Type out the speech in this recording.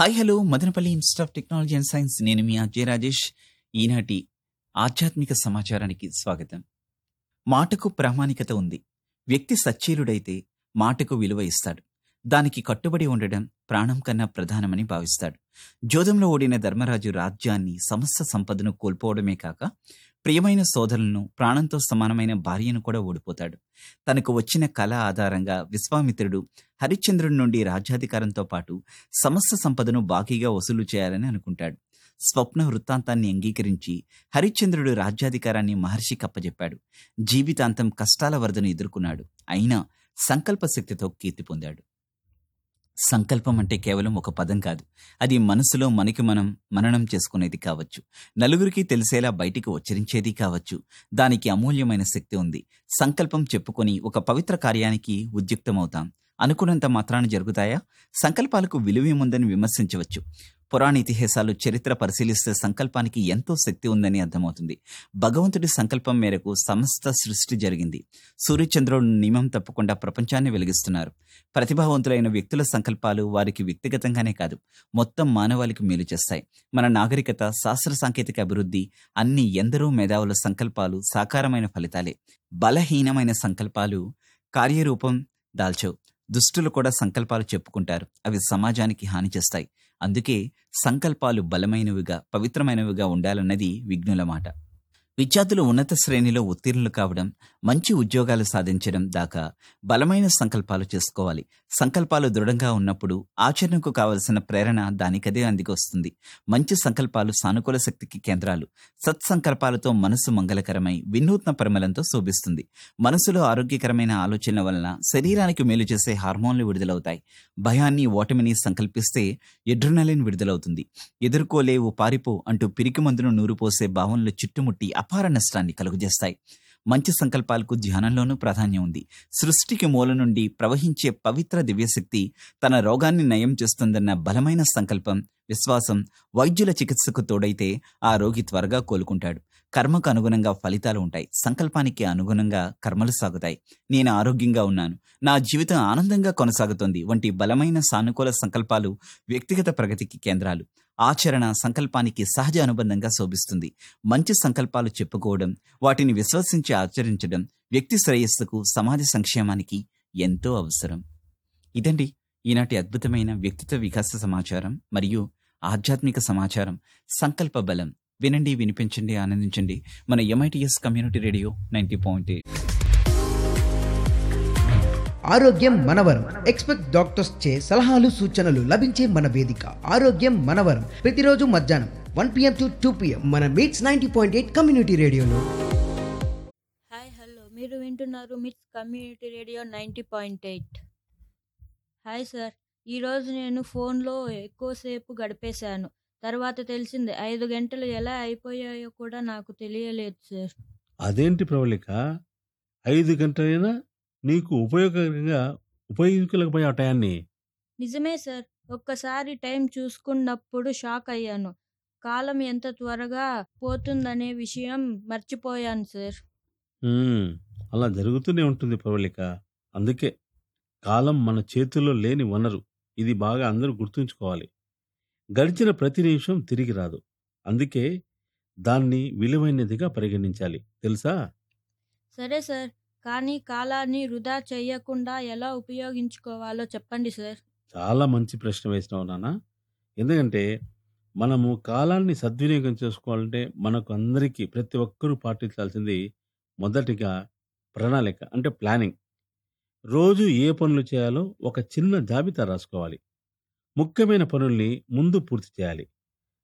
hi hello Madanapalle institute of technology and science నేను మీ అజయ్ రాజేష్ ఈనాటి ఆధ్యాత్మిక సమాచారానికి స్వాగతం మాటకు ప్రామాణికత ఉంది వ్యక్తి సచ్చీలుడైతే మాటకు విలువ ఇస్తాడు దానికి కట్టుబడి ఉండడం ప్రాణం కన్నా ప్రధానమని భావిస్తాడు జోదంలో ఓడిన ధర్మరాజు రాజ్యాన్ని సమస్త సంపదను కోల్పోవడమే కాక ప్రియమైన సోదరులను ప్రాణంతో సమానమైన భార్యను కూడా ఓడిపోతాడు తనకు వచ్చిన కళ ఆధారంగా విశ్వామిత్రుడు హరిశ్చంద్రుడి నుండి రాజ్యాధికారంతో పాటు సమస్త సంపదను బాకీగా వసూలు చేయాలని అనుకుంటాడు స్వప్న వృత్తాంతాన్ని అంగీకరించి హరిశ్చంద్రుడు రాజ్యాధికారాన్ని మహర్షి కప్పజెప్పాడు జీవితాంతం కష్టాల వరదను ఎదుర్కొన్నాడు అయినా సంకల్ప శక్తితో కీర్తి పొందాడు సంకల్పం అంటే కేవలం ఒక పదం కాదు అది మనసులో మనకి మనం మననం చేసుకునేది కావచ్చు నలుగురికి తెలిసేలా బయటికి ఉచ్చరించేది కావచ్చు దానికి అమూల్యమైన శక్తి ఉంది సంకల్పం చెప్పుకొని ఒక పవిత్ర కార్యానికి ఉద్యుక్తమవుతాం అనుకున్నంత మాత్రాన జరుగుతాయా సంకల్పాలకు విలువేముందని విమర్శించవచ్చు పురాణ ఇతిహాసాలు చరిత్ర పరిశీలిస్తే సంకల్పానికి ఎంతో శక్తి ఉందని అర్థమవుతుంది భగవంతుడి సంకల్పం మేరకు సమస్త సృష్టి జరిగింది సూర్యచంద్రుడు నియమం తప్పకుండా ప్రపంచాన్ని వెలిగిస్తున్నారు ప్రతిభావంతులైన వ్యక్తుల సంకల్పాలు వారికి వ్యక్తిగతంగానే కాదు మొత్తం మానవాళికి మేలు చేస్తాయి మన నాగరికత శాస్త్ర సాంకేతిక అభివృద్ధి అన్ని ఎందరో మేధావుల సంకల్పాలు సాకారమైన ఫలితాలే బలహీనమైన సంకల్పాలు కార్యరూపం దాల్చవు దుష్టులు కూడా సంకల్పాలు చెప్పుకుంటారు అవి సమాజానికి హాని చేస్తాయి అందుకే సంకల్పాలు బలమైనవిగా పవిత్రమైనవిగా ఉండాలన్నది విఘ్నుల మాట విద్యార్థులు ఉన్నత శ్రేణిలో ఉత్తీర్ణులు కావడం మంచి ఉద్యోగాలు సాధించడం దాకా బలమైన సంకల్పాలు చేసుకోవాలి సంకల్పాలు దృఢంగా ఉన్నప్పుడు ఆచరణకు కావలసిన ప్రేరణ దానికదే అందికొస్తుంది మంచి సంకల్పాలు సానుకూల శక్తికి కేంద్రాలు సత్సంకల్పాలతో మనసు మంగళకరమై వినూత్న పరిమళంతో శోభిస్తుంది మనసులో ఆరోగ్యకరమైన ఆలోచనల వలన శరీరానికి మేలు చేసే హార్మోన్లు విడుదలవుతాయి భయాన్ని ఓటమిని సంకల్పిస్తే ఎడ్రినలిన్ విడుదలవుతుంది ఎదుర్కోలేవు పారిపో అంటూ పిరికి మందును నూరుపోసే భావనలు చుట్టుముట్టి అపార నష్టాన్ని కలుగజేస్తాయి మంచి సంకల్పాలకు ధ్యానంలోనూ ప్రాధాన్యం ఉంది సృష్టికి మూల నుండి ప్రవహించే పవిత్ర దివ్యశక్తి తన రోగాన్ని నయం చేస్తుందన్న బలమైన సంకల్పం విశ్వాసం వైద్యుల చికిత్సకు తోడైతే ఆ రోగి త్వరగా కోలుకుంటాడు కర్మకు అనుగుణంగా ఫలితాలు ఉంటాయి సంకల్పానికి అనుగుణంగా కర్మలు సాగుతాయి నేను ఆరోగ్యంగా ఉన్నాను నా జీవితం ఆనందంగా కొనసాగుతోంది వంటి బలమైన సానుకూల సంకల్పాలు వ్యక్తిగత ప్రగతికి కేంద్రాలు ఆచరణ సంకల్పానికి సహజ అనుబంధంగా శోభిస్తుంది మంచి సంకల్పాలు చెప్పుకోవడం వాటిని విశ్వసించి ఆచరించడం వ్యక్తి శ్రేయస్సుకు సమాజ సంక్షేమానికి ఎంతో అవసరం ఇదండి ఈనాటి అద్భుతమైన వ్యక్తిత్వ వికాస సమాచారం మరియు ఆధ్యాత్మిక సమాచారం సంకల్ప బలం వినండి వినిపించండి ఆనందించండి మన MITS community radio ninety point ఆరోగ్యం మనవరం ఎక్స్పెక్ట్ డాక్టర్స్ చే సలహాలు సూచనలు లభించే మన వేదిక ఆరోగ్యం మనవరం ప్రతిరోజు మధ్యాహ్నం one PM to two PM మన MITS ninety point eight community రేడియోలో హాయ్ హలో మీరు వింటున్నారు MITS community radio ninety point eight hi sir ఈరోజు నేను ఫోన్లో ఎక్కువసేపు గడిపేశాను తర్వాత తెలిసింది ఐదు గంటలు ఎలా అయిపోయాయో కూడా నాకు తెలియలేదు సార్ అదేంటి ప్రవళిక ఐదు గంటలైనా నీకు ఉపయోగకరంగా ఉపయోగించలేకపోయే ఆ టయాన్ని నిజమే సార్ ఒక్కసారి టైం చూసుకున్నప్పుడు షాక్ అయ్యాను కాలం ఎంత త్వరగా పోతుందనే విషయం మర్చిపోయాను సార్ ఉమ్, అలా జరుగుతూనే ఉంటుంది ప్రవళిక అందుకే కాలం మన చేతుల్లో లేని వనరు ఇది బాగా అందరూ గుర్తుంచుకోవాలి గడిచిన ప్రతి నిమిషం తిరిగి రాదు అందుకే దాన్ని విలువైనదిగా పరిగణించాలి తెలుసా సరే సార్ కానీ కాలాన్ని వృధా చేయకుండా ఎలా ఉపయోగించుకోవాలో చెప్పండి సార్ చాలా మంచి ప్రశ్న వేసినావు నాన్న ఎందుకంటే మనము కాలాన్ని సద్వినియోగం చేసుకోవాలంటే మనకు అందరికీ ప్రతి ఒక్కరూ పాటించాల్సింది మొదటిగా ప్రణాళిక అంటే ప్లానింగ్ రోజు ఏ పనులు చేయాలో ఒక చిన్న జాబితా రాసుకోవాలి ముఖ్యమైన పనుల్ని ముందు పూర్తి చేయాలి